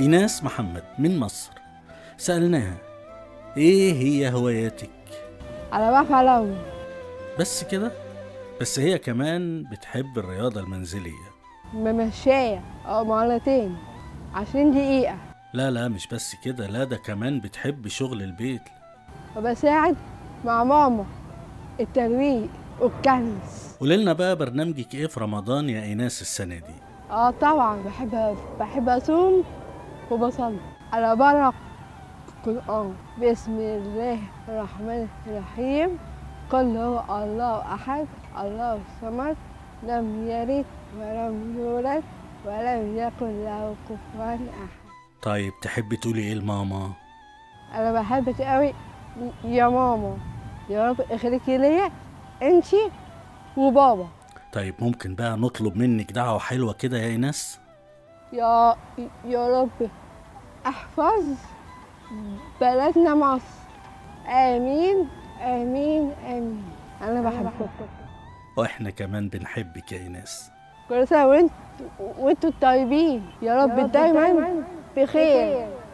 إيناس محمد من مصر سألناها إيه هي هواياتك؟ أنا بعرف ألون بس كده؟ بس هي كمان بتحب الرياضة المنزلية بمشاية أو مرتين عشرين دقيقة لا لا مش بس كده لا ده كمان بتحب شغل البيت وبساعد مع ماما الترويق والكنس قوليلنا بقى برنامجك ايه في رمضان يا ايناس السنة دي اه طبعا بحب بحب اصوم وبصلي انا بقرا قرآن بسم الله الرحمن الرحيم قل هو الله احد الله الصمد لم يلد ولم يولد ولم يكن له كفوا احد طيب تحبي تقولي ايه لماما انا بحبك قوي يا ماما يا رب اخليكي ليا انتي وبابا طيب ممكن بقى نطلب منك دعوة حلوة كده يا ايناس يا يا رب احفظ بلدنا مصر امين امين امين انا بحبكم واحنا كمان بنحبك يا ايناس كل سنه وانت وانتوا طيبين يا رب دايما بخير